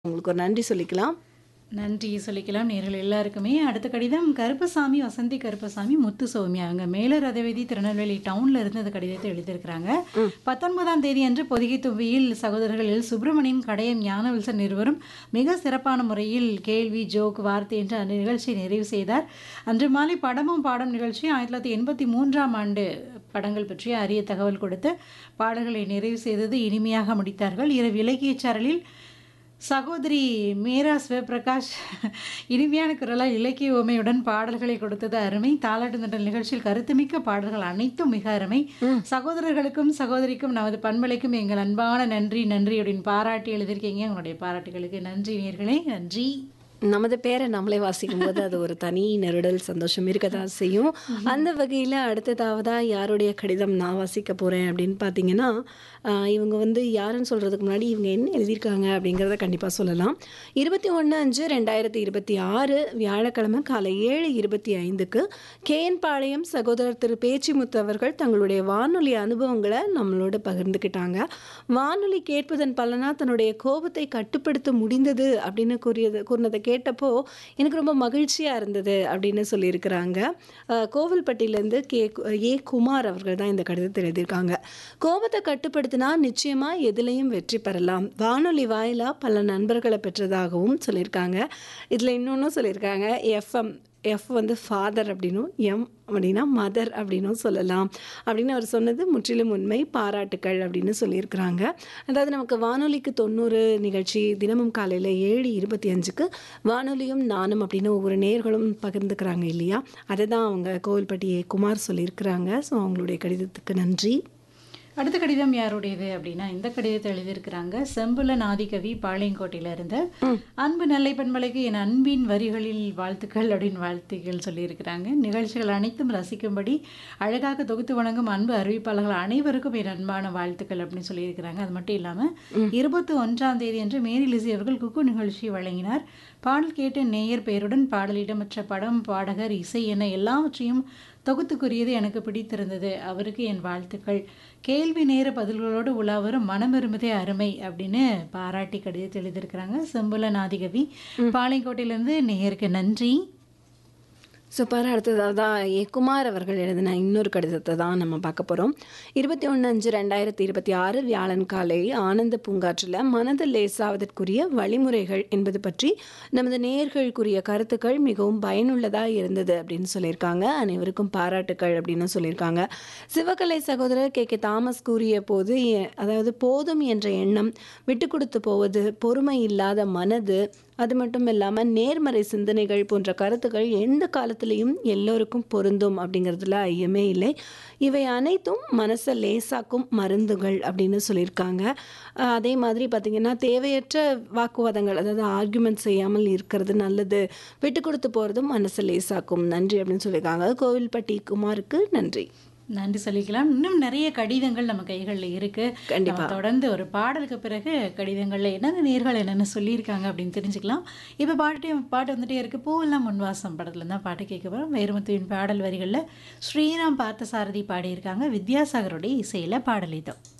உங்களுக்கு ஒரு நன்றி சொல்லிக்கலாம். நன்றி சொல்லிக்கலாம் நேர்கள் எல்லாருக்குமே. அடுத்த கடிதம் கருப்பசாமி, வசந்தி கருப்பசாமி, முத்து சௌமியா. அவங்க மேலரதவதி திருநெல்வேலி டவுன்ல இருந்து அந்த கடிதத்தை எழுதியிருக்கிறாங்க. ம். 19ஆம் தேதி அன்று பொதிகை தும்பியில் சகோதரர்கள் எல். சுப்பிரமணியன், கடையம் ஞானவில்சன் இருவரும் மிக சிறப்பான முறையில் கேள்வி, ஜோக், வார்த்தை என்ற அந்த நிகழ்ச்சியை நிறைவு செய்தார். அன்று மாலை படமும் பாடும் நிகழ்ச்சி 1983ஆம் ஆண்டு படங்கள் பற்றிய அரிய தகவல் கொடுத்து பாடல்களை நிறைவு செய்தது இனிமையாக முடித்தார்கள். இரவு இலக்கியச் சாரலில் சகோதரி மீரா சிவபிரகாஷ் இனிமையான குரலால் இலக்கிய உவமையுடன் பாடல்களை கொடுத்தது அருமை. தாலாட்டு தண்டல் நிகழ்ச்சியில் கருத்துமிக்க பாடல்கள் அனைத்தும் மிக அருமை. சகோதரர்களுக்கும் சகோதரிக்கும் நமது பண்பலைக்கும் எங்கள் அன்பான நன்றி நன்றி அப்படின்னு பாராட்டி எழுதியிருக்கீங்க. உங்களுடைய பாராட்டுகளுக்கு நன்றி நேயர்களே. நன்றி. நமது பேரை நம்மளே வாசிக்கும்போது அது ஒரு தனி நெருடல் சந்தோஷம் இருக்கதான் செய்யும். அந்த வகையில அடுத்ததாவதா யாருடைய கடிதம் நான் வாசிக்க போறேன் அப்படின்னு பார்த்தீங்கன்னா, அ இவங்க வந்து யாருன்னு சொல்றதுக்கு முன்னாடி இவங்க என்ன எழுதியிருக்காங்க அப்படிங்கிறத கண்டிப்பா சொல்லலாம். 21/5/2026 வியாழக்கிழமை காலை 7:25க்கு கேஎன் பாளையம் சகோதரர் திரு பேச்சிமுத்து அவர்கள் தங்களுடைய வானொலி அனுபவங்கள நம்மளோட பகிர்ந்துக்கிட்டாங்க. வானொலி கேட்பதன் பலனா தன்னுடைய கோபத்தை கட்டுப்படுத்த முடிந்தது அப்படின்னு கூறியது கூறினத கேட்டப்போ எனக்கு ரொம்ப மகிழ்ச்சியா இருந்தது அப்படின்னு சொல்லியிருக்கிறாங்க. அ கோவில்பட்டியிலேருந்து கே ஏ. குமார் அவர்கள் தான் இந்த கடிதத்தை எழுதியிருக்காங்க. கோபத்த கட்டுப்படுத்தினா நிச்சயமா எதுலயும் வெற்றி பெறலாம். வானொலி வாயிலா பல நண்பர்கள பெற்றதாகவும் சொல்லியிருக்காங்க. இதுல இன்னொன்னும் சொல்லியிருக்காங்க. எஃப்எம் எஃப் வந்து ஃபாதர் அப்படின்னும், எம் அப்படின்னா மதர் அப்படின்னும் சொல்லலாம். அப்படின்னு அவர் சொன்னது முற்றிலும் உண்மை. பாராட்டுக்கள் அப்படின்னு சொல்லியிருக்கிறாங்க. அதாவது நமக்கு வானொலிக்கு 90 நிகழ்ச்சி தினமும் காலையில 7:25க்கு வானொலியும் நானும் அப்படின்னு ஒவ்வொரு நேயர்களும் பகிர்ந்துக்கிறாங்க இல்லையா? அததான் அவங்க கோவில்பட்டி ஏ. குமார் சொல்லியிருக்கிறாங்க. ஸோ அவங்களுடைய கடிதத்துக்கு நன்றி. அடுத்த கடிதம் யாருடையது அப்படின்னா இந்த கடிதத்தை எழுதியிருக்கிறாங்க செம்புலன் ஆதிகவி பாளையங்கோட்டையில இருந்து அன்பு நெல்லை பண்பலைக்கு என் அன்பின் வரிகளில் வாழ்த்துக்கள் அப்படின்னு வாழ்த்துக்கள் சொல்லியிருக்கிறாங்க நிகழ்ச்சிகள் அனைத்தும் ரசிக்கும்படி அழகாக தொகுத்து வழங்கும் அன்பு அறிவிப்பாளர்கள் அனைவருக்கும் என் அன்பான வாழ்த்துக்கள் அப்படின்னு சொல்லியிருக்கிறாங்க அது மட்டும் இல்லாமல் இருபத்தி ஒன்றாம் தேதி அன்று மேரி லிசி அவர்கள் குக்கு நிகழ்ச்சி வழங்கினார் பாடல் கேட்ட நேயர் பெயருடன் பாடலிடமற்ற படம் பாடகர் இசை என எல்லாவற்றையும் தொகுத்து கூறியது எனக்கு பிடித்திருந்தது அவருக்கு என் வாழ்த்துக்கள் கேள்வி நேர பதில்களோடு உலாவரும் மனமிரும்பதே அருமை அப்படின்னு பாராட்டி கடிதத்தை எழுதியிருக்கிறாங்க செம்புல நாதிகவி பாளையங்கோட்டையிலேருந்து நேயருக்கு நன்றி சூப்பர் அடுத்ததாக ஏ. குமார் அவர்கள் எழுதின இன்னொரு கடிதத்தை தான் நம்ம பார்க்க போகிறோம். 21/5/2026 வியாழன் காலை ஆனந்த பூங்காற்றில் மனது லேசாவதற்குரிய வழிமுறைகள் என்பது பற்றி நமது நேயர்கள் கூறிய கருத்துக்கள் மிகவும் பயனுள்ளதாக இருந்தது அப்படின்னு சொல்லியிருக்காங்க. அனைவருக்கும் பாராட்டுக்கள் அப்படின்னு சொல்லியிருக்காங்க. சிவகலை சகோதரர் கே. கே. தாமஸ் கூறிய போது எ- அதாவது போதும் என்ற எண்ணம் விட்டு கொடுத்து போவது பொறுமை இல்லாத மனது அது மட்டும் இல்லாமல் நேர்மறை சிந்தனைகள் போன்ற கருத்துக்கள் எந்த காலத்திலையும் எல்லோருக்கும் பொருந்தும் அப்படிங்கிறதுல ஐயமே இல்லை இவை அனைத்தும் மனசை லேசாக்கும் மருந்துகள் அப்படின்னு சொல்லியிருக்காங்க அஹ் அதே மாதிரி பார்த்திங்கன்னா தேவையற்ற வாக்குவாதங்கள் அதாவது ஆர்குமெண்ட் செய்யாமல் இருக்கிறது நல்லது விட்டு கொடுத்து போகிறதும் மனசை லேசாக்கும் நன்றி அப்படின்னு சொல்லியிருக்காங்க கோவில்பட்டி குமாருக்கு நன்றி நன்றி சொல்லிக்கலாம் இன்னும் நிறைய கடிதங்கள் நம்ம கைகளில் இருக்கு கண்டிப்பா. நம்ம தொடர்ந்து ஒரு பாடலுக்கு பிறகு கடிதங்கள்ல என்னென்ன நேர்கள் என்னென்ன சொல்லியிருக்காங்க அப்படின்னு தெரிஞ்சுக்கலாம் இப்போ பாட்டு பாட்டு வந்துட்டே இருக்கு பூவெல்லாம் முன்வாசம் படத்துல தான் பாட்டு கேட்க போகிறோம் வைரமுத்துவின் பாடல் வரிகளில் ஸ்ரீராம் பார்த்தசாரதி பாடியிருக்காங்க வித்யாசாகருடைய இசையில பாடல் இதோ